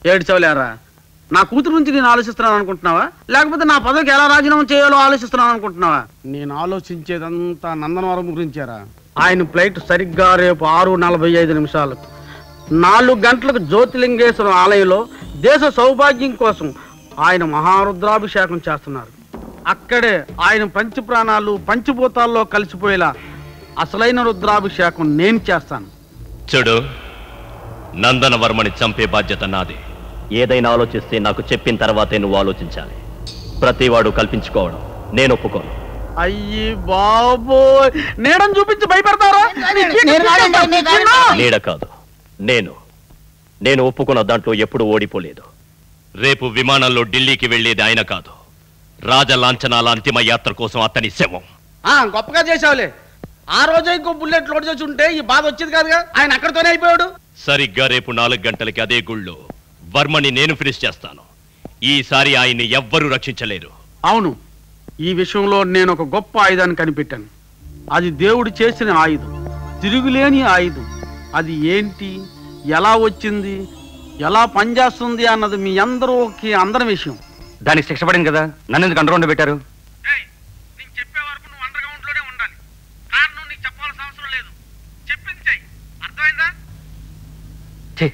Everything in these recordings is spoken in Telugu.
ఏడ్చవలేరా నా కూతురు నుంచి నేను ఆలోచిస్తున్నాను అనుకుంటున్నావా లేకపోతే నా పదవికి ఎలా రాజీనామా చేయాలో ఆలోచిస్తున్నాను అనుకుంటున్నావా నేను ఆలోచించేదంతా నందనవరం గురించారా ఆయన ఫ్లైట్ సరిగ్గా రేపు ఆరు నలభై ఐదు నిమిషాలకు నాలుగు గంటలకు జ్యోతిలింగేశ్వర ఆలయంలో దేశ సౌభాగ్యం కోసం ఆయన మహారుద్రాభిషేకం చేస్తున్నారు అక్కడే ఆయన పంచ ప్రాణాలు పంచభూతాల్లో కలిసిపోయేలా అసలైన రుద్రాభిషేకం నేను చేస్తాను చూడు నందనవర్మని చంపే బాధ్యత నాది ఏదైనా ఆలోచిస్తే నాకు చెప్పిన తర్వాతే నువ్వు ఆలోచించాలి ప్రతివాడు కల్పించుకోవడం నేను ఒప్పుకోను అయ్యి బాబోయ్ నీడని చూపించి భయపెడతారా నీడ కాదు నేను నేను ఒప్పుకున్న దాంట్లో ఎప్పుడు ఓడిపోలేదు రేపు విమానంలో ఢిల్లీకి వెళ్ళేది ఆయన కాదు రాజ లాంఛనాల అంతిమ యాత్ర కోసం అతని శవం ఆ, గొప్పగా చేసావులే ఆ రోజే ఇంకో బుల్లెట్ లోడ్ చేసి ఉంటే ఈ బాధ వచ్చేది కాదుగా ఆయన అక్కడితోనే అయిపోయాడు సరిగ్గా రేపు నాలుగు గంటలకి అదే గుళ్ళో వర్మని నేను ఫినిష్ చేస్తాను ఈసారి ఆయన్ని ఎవ్వరూ రక్షించలేరు అవును ఈ విషయంలో నేను ఒక గొప్ప ఆయుధాన్ని కనిపెట్టాను అది దేవుడు చేసిన ఆయుధం తిరుగులేని ఆయుధం అది ఏంటి ఎలా వచ్చింది ఎలా పనిచేస్తుంది అన్నది మీ అందరూకి అందరి విషయం దానికి శిక్ష పడింది కదా నన్ను ఎందుకు అండర్ పెట్టారు నేను చెప్పే వరకు నువ్వు అండర్ గ్రౌండ్ లోనే ఉండాలి కారణం నీకు చెప్పాల్సిన అవసరం లేదు చెప్పింది చెయ్యి అర్థమైందా ఛీ,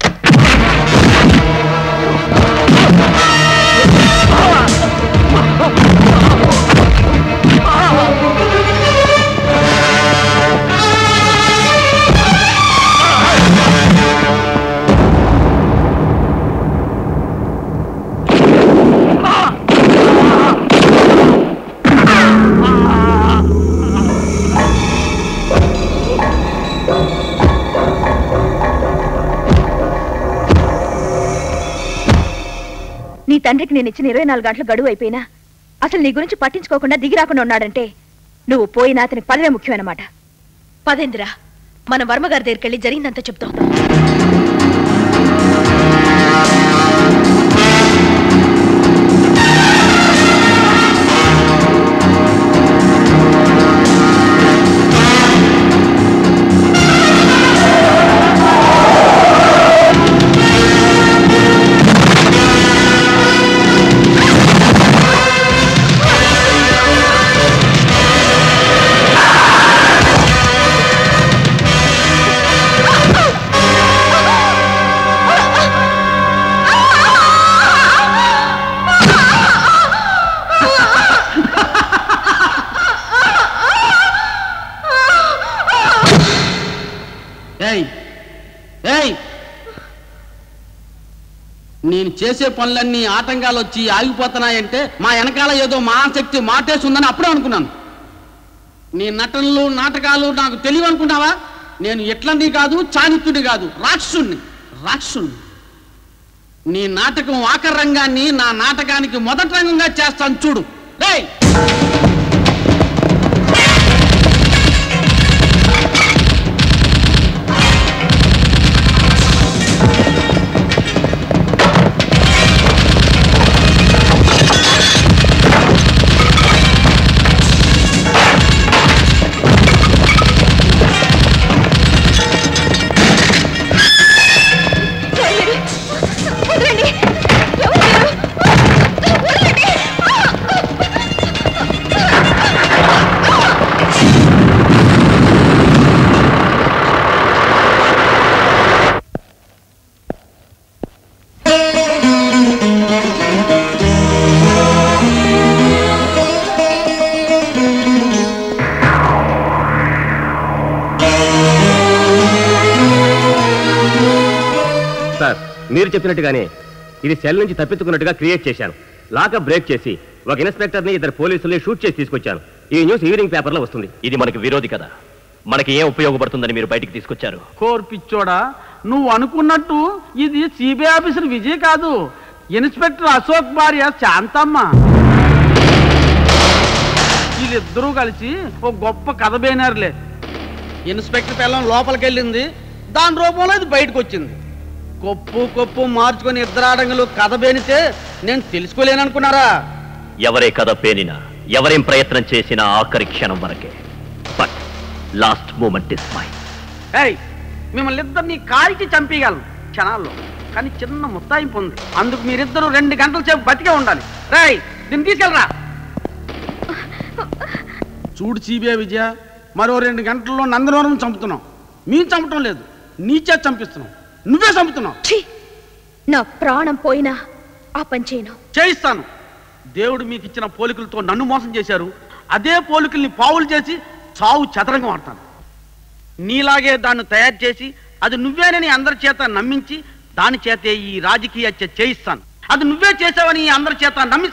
నీ తండ్రికి నేను ఇచ్చిన ఇరవై నాలుగు గంటల గడువు అయిపోయినా అసలు నీ గురించి పట్టించుకోకుండా దిగి రాకుండా ఉన్నాడంటే నువ్వు పోయినా అతనికి పదవే ముఖ్యమైనమాట పదేంద్రా మన వర్మగారి దగ్గరికి వెళ్ళి జరిగిందంతా చెప్తాం ఏయ్ ఏయ్ నేను చేసే పనులన్నీ ఆటంకాలు వచ్చి ఆగిపోతున్నాయంటే మా వెనకాల ఏదో మహాశక్తి మాటేస్తుందని అప్పుడే అనుకున్నాను నీ నటనలు నాటకాలు నాకు తెలివి అనుకున్నావా నేను ఎట్లంది కాదు చాణిక్యుడి కాదు రాక్షసుణ్ణి రాక్షసుణ్ణి నీ నాటకం ఆఖరి రంగాన్ని నా నాటకానికి మొదటి రంగంగా చేస్తాను చూడు రేయ్ వదలండి ఎవరు మీరు? వదలండి సార్ మీరు చెప్పినట్టుగానే ఇది సెల్ నుంచి తప్పించుకున్నట్టుగా క్రియేట్ చేశాను లాకప్ బ్రేక్ చేసి ఒక ఇన్స్పెక్టర్ని ఇద్దరు పోలీసుల్ని షూట్ చేసి తీసుకొచ్చాను ఈ న్యూస్ ఈవినింగ్ పేపర్లో వస్తుంది ఇది మనకి విరోధి కదా మనకి ఏం ఉపయోగపడుతుందని మీరు బయటికి తీసుకొచ్చారు కోర్పిచ్చోడా నువ్వు అనుకున్నట్టు ఇది సిబిఐ ఆఫీసర్ విజయ్ కాదు ఇన్స్పెక్టర్ అశోక్ భార్య శాంతమ్మ వీళ్ళిద్దరూ కలిసి ఒక గొప్ప కథ బేనారులే ఇన్స్పెక్టర్ పిల్లం లోపలికి వెళ్ళింది దాని రూపంలో ఇది బయటకు వచ్చింది కొప్పు కొప్పు మార్చుకొని ఇద్దరు ఆడంగులు కథ బేనితే నేను తెలుసుకోలేననుకున్నారా ఎవరే కథ పేనినా ఎవరేం ప్రయత్నం చేసినా ఆఖరి క్షణం వరకే but last moment is my ఏయ్ మిమ్మల్ని ఇద్దరిని కాల్చి చంపేయగలను క్షణాల్లో కానీ చిన్న ముత్తాయింపు ఉంది అందుకు మీరిద్దరూ రెండు గంటల సేపు బతికే ఉండాలి రాయ్ దీన్ని తీసుకెళ్ళరా చూడు సిబిఐ విజయ మరో రెండు గంటల్లో నందనవరం చంపుతున్నాం మేము చంపటం లేదు నీచే చంపిస్తున్నాం నువ్వే చంపుతున్నావు ఛీ! నా ప్రాణం పోయినా ఆ పని చేయను చేయిస్తాను దేవుడు మీకు ఇచ్చిన పోలికలతో నన్ను మోసం చేశారు అదే పోలికల్ని పావులు చేసి చావు చదరంగం ఆడతాను నీలాగే దాన్ని తయారు చేసి అది నువ్వేనని అందరి చేత నమ్మించి దాని చేతే ఈ రాజకీయ హత్య చేయిస్తాను అది నువ్వే చేసావని అందరి చేత నమ్మి